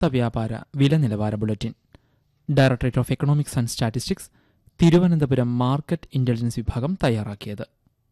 വ്യാപാര വില നിലവാര bulletin directorate of economics and statistics Thiruvananthapuram market intelligence വിഭാഗം തയ്യാറാക്കിയത്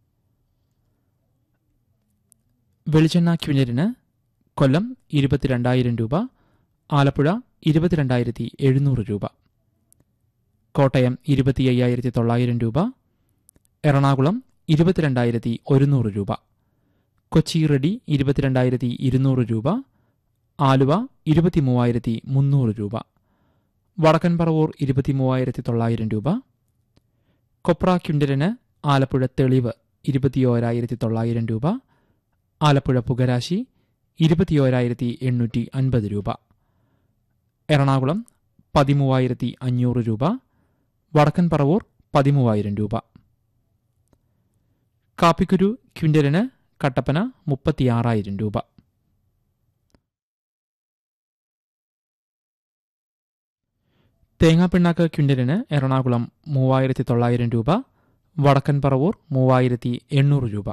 വെളിച്ചെണ്ണ ക്വിൻ്റലിന് കൊല്ലം ഇരുപത്തിരണ്ടായിരം രൂപ ആലപ്പുഴ ഇരുപത്തിരണ്ടായിരത്തി എഴുന്നൂറ് രൂപ കോട്ടയം ഇരുപത്തി അയ്യായിരത്തി തൊള്ളായിരം രൂപ എറണാകുളം ഇരുപത്തിരണ്ടായിരത്തി ഒരുന്നൂറ് രൂപ കൊച്ചി റെഡി ഇരുപത്തിരണ്ടായിരത്തി ഇരുന്നൂറ് രൂപ ആലുവ ഇരുപത്തി മൂവായിരത്തി മുന്നൂറ് രൂപ വടക്കൻ പറവൂർ ഇരുപത്തി മൂവായിരത്തി തൊള്ളായിരം രൂപ കൊപ്ര ക്വിൻ്റലിന് ആലപ്പുഴ തെളിവ് ഇരുപത്തിയോരായിരത്തി തൊള്ളായിരം രൂപ ആലപ്പുഴ പുകരാശി ഇരുപത്തിയോരായിരത്തി എണ്ണൂറ്റി അൻപത് രൂപ എറണാകുളം പതിമൂവായിരത്തി അഞ്ഞൂറ് രൂപ വടക്കൻ പറവൂർ പതിമൂവായിരം രൂപ കാപ്പിക്കുരു ക്വിൻ്റലിന് കട്ടപ്പന മുപ്പത്തിയാറായിരം രൂപ തേങ്ങാപ്പിണ്ണാക്ക് ക്വിൻ്റലിന് എറണാകുളം മൂവായിരത്തി തൊള്ളായിരം രൂപ വടക്കൻ പറവൂർ മൂവായിരത്തി എണ്ണൂറ് രൂപ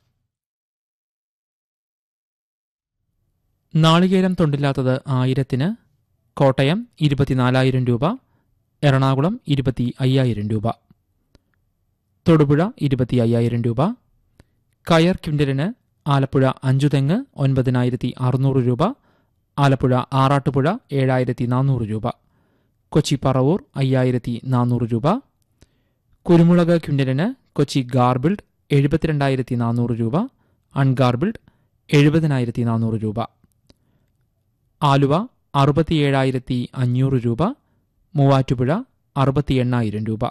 നാളികേരം തൊണ്ടില്ലാത്തത് ആയിരത്തിന് കോട്ടയം ഇരുപത്തിനാലായിരം രൂപ എറണാകുളം ഇരുപത്തി അയ്യായിരം രൂപ തൊടുപുഴ ഇരുപത്തി അയ്യായിരം രൂപ കയർ ക്വിൻ്റലിന് ആലപ്പുഴ അഞ്ചുതെങ്ങ് ഒൻപതിനായിരത്തി അറുന്നൂറ് രൂപ ആലപ്പുഴ ആറാട്ടുപുഴ ഏഴായിരത്തി നാനൂറ് രൂപ കൊച്ചി പറവൂർ അയ്യായിരത്തി നാനൂറ് രൂപ കുരുമുളക് ക്വിൻ്റലിന് കൊച്ചി ഗാർബിൾഡ് എഴുപത്തിരണ്ടായിരത്തി നാനൂറ് രൂപ അൺഗാർബിൾഡ് എഴുപതിനായിരത്തി നാനൂറ് രൂപ ആലുവ അറുപത്തിയേഴായിരത്തി അഞ്ഞൂറ് രൂപ മൂവാറ്റുപുഴ അറുപത്തി എണ്ണായിരം രൂപ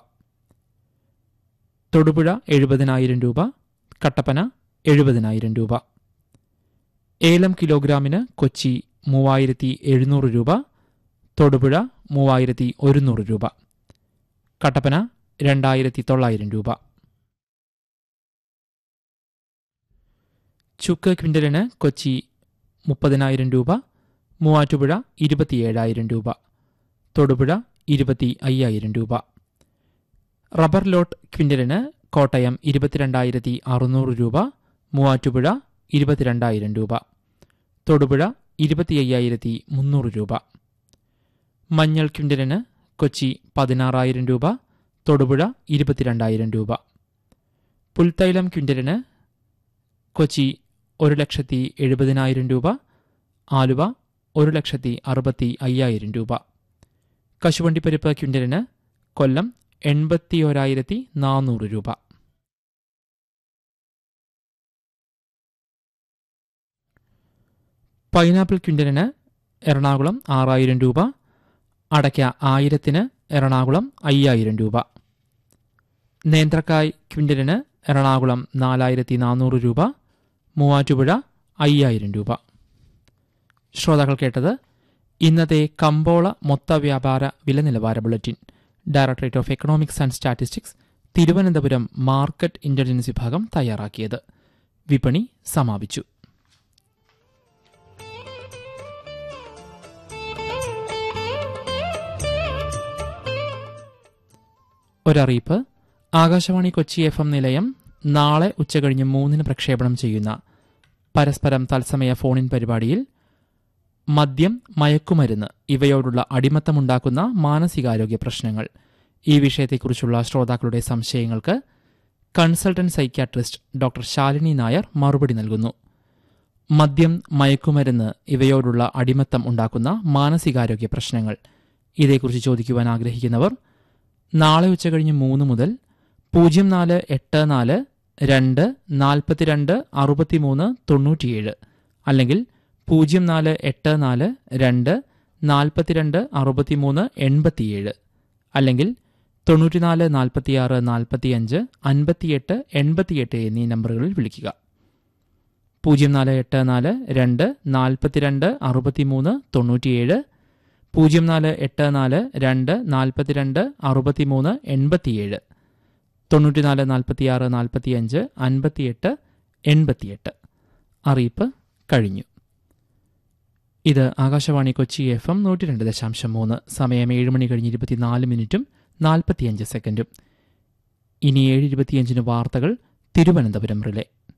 തൊടുപുഴ എഴുപതിനായിരം രൂപ കട്ടപ്പന എഴുപതിനായിരം രൂപ ഏലം കിലോഗ്രാമിന് കൊച്ചി മൂവായിരത്തി എഴുന്നൂറ് രൂപ തൊടുപുഴ മൂവായിരത്തി ഒരുന്നൂറ് രൂപ കട്ടപ്പന രണ്ടായിരത്തി തൊള്ളായിരം രൂപ ചുക്ക് ക്വിൻ്റലിന് കൊച്ചി മുപ്പതിനായിരം രൂപ മൂവാറ്റുപുഴ ഇരുപത്തിയേഴായിരം രൂപ തൊടുപുഴ ഇരുപത്തി അയ്യായിരം രൂപ റബ്ബർ ലോട്ട് ക്വിൻ്റലിന് കോട്ടയം ഇരുപത്തിരണ്ടായിരത്തി അറുന്നൂറ് രൂപ മൂവാറ്റുപുഴ ഇരുപത്തിരണ്ടായിരം രൂപ തൊടുപുഴ ഇരുപത്തി അയ്യായിരത്തി മുന്നൂറ് രൂപ മഞ്ഞൾ ക്വിൻ്റലിന് കൊച്ചി പതിനാറായിരം രൂപ തൊടുപുഴ ഇരുപത്തിരണ്ടായിരം രൂപ പുൽത്തൈലം ക്വിൻ്റലിന് കൊച്ചി ഒരു ലക്ഷത്തി എഴുപതിനായിരം രൂപ ആലുവ ഒരു ലക്ഷത്തി അറുപത്തി അയ്യായിരം രൂപ കശുവണ്ടിപ്പരിപ്പ് ക്വിൻ്റലിന് കൊല്ലം എൺപത്തി ഒരായിരത്തി നാനൂറ് രൂപ പൈനാപ്പിൾ ക്വിൻ്റലിന് എറണാകുളം ആറായിരം രൂപ അടയ്ക്ക ആയിരത്തിന് എറണാകുളം അയ്യായിരം രൂപ നേന്ത്രക്കായ് ക്വിൻ്റലിന് എറണാകുളം നാലായിരത്തി നാനൂറ് രൂപ മൂവാറ്റുപുഴ അയ്യായിരം രൂപ ശ്രോതാക്കൾ കേട്ടത് ഇന്നത്തെ കമ്പോള മൊത്ത വ്യാപാര വില നിലവാര bulletin directorate of economics and statistics Thiruvananthapuram market intelligence വിഭാഗം തയ്യാറാക്കിയത് വിപണി സമാപിച്ചു ഒരറിയിപ്പ് ആകാശവാണി കൊച്ചി എഫ് എം നിലയം നാളെ ഉച്ചകഴിഞ്ഞ് മൂന്നിന് പ്രക്ഷേപണം ചെയ്യുന്ന പരസ്പരം തത്സമയ ഫോണിൻ പരിപാടിയിൽ മദ്യം മയക്കുമരുന്ന് ഇവയോടുള്ള അടിമത്തമുണ്ടാക്കുന്ന മാനസികാരോഗ്യ പ്രശ്നങ്ങൾ ഈ വിഷയത്തെക്കുറിച്ചുള്ള ശ്രോതാക്കളുടെ സംശയങ്ങൾക്ക് consultant psychiatrist doctor Shalini Nair മറുപടി നൽകുന്നു മദ്യം മയക്കുമരുന്ന് ഇവയോടുള്ള അടിമത്തം ഉണ്ടാക്കുന്ന മാനസികാരോഗ്യ പ്രശ്നങ്ങൾ ഇതേക്കുറിച്ച് ചോദിക്കുവാൻ ആഗ്രഹിക്കുന്നവർ നാളെ ഉച്ചകഴിഞ്ഞ് മൂന്ന് മുതൽ പൂജ്യം നാല് എട്ട് നാല് രണ്ട് നാൽപ്പത്തിരണ്ട് അറുപത്തിമൂന്ന് തൊണ്ണൂറ്റിയേഴ് അല്ലെങ്കിൽ പൂജ്യം നാല് എട്ട് നാല് രണ്ട് നാൽപ്പത്തിരണ്ട് അറുപത്തിമൂന്ന് എൺപത്തിയേഴ് അല്ലെങ്കിൽ തൊണ്ണൂറ്റിനാല് നാൽപ്പത്തിയാറ് നാൽപ്പത്തിയഞ്ച് അൻപത്തിയെട്ട് എൺപത്തിയെട്ട് എന്നീ നമ്പറുകളിൽ വിളിക്കുക പൂജ്യം നാല് എട്ട് നാല് രണ്ട് നാൽപ്പത്തിരണ്ട് അറുപത്തിമൂന്ന് തൊണ്ണൂറ്റിയേഴ് പൂജ്യം നാല് എട്ട് നാല് രണ്ട് നാൽപ്പത്തിരണ്ട് അറുപത്തിമൂന്ന് എൺപത്തിയേഴ് തൊണ്ണൂറ്റിനാല് നാൽപ്പത്തിയാറ് നാൽപ്പത്തിയഞ്ച് അൻപത്തിയെട്ട് എൺപത്തിയെട്ട് അറിയിപ്പ് കഴിഞ്ഞു ഇത് ആകാശവാണി കൊച്ചി എഫ് എം നൂറ്റി രണ്ട് ദശാംശം മൂന്ന് സമയം ഏഴ് മണി കഴിഞ്ഞ് ഇരുപത്തിനാല് മിനിറ്റും നാൽപ്പത്തിയഞ്ച് സെക്കൻഡും ഇനി ഏഴ് ഇരുപത്തിയഞ്ചിന് വാർത്തകൾ തിരുവനന്തപുരം റിലേ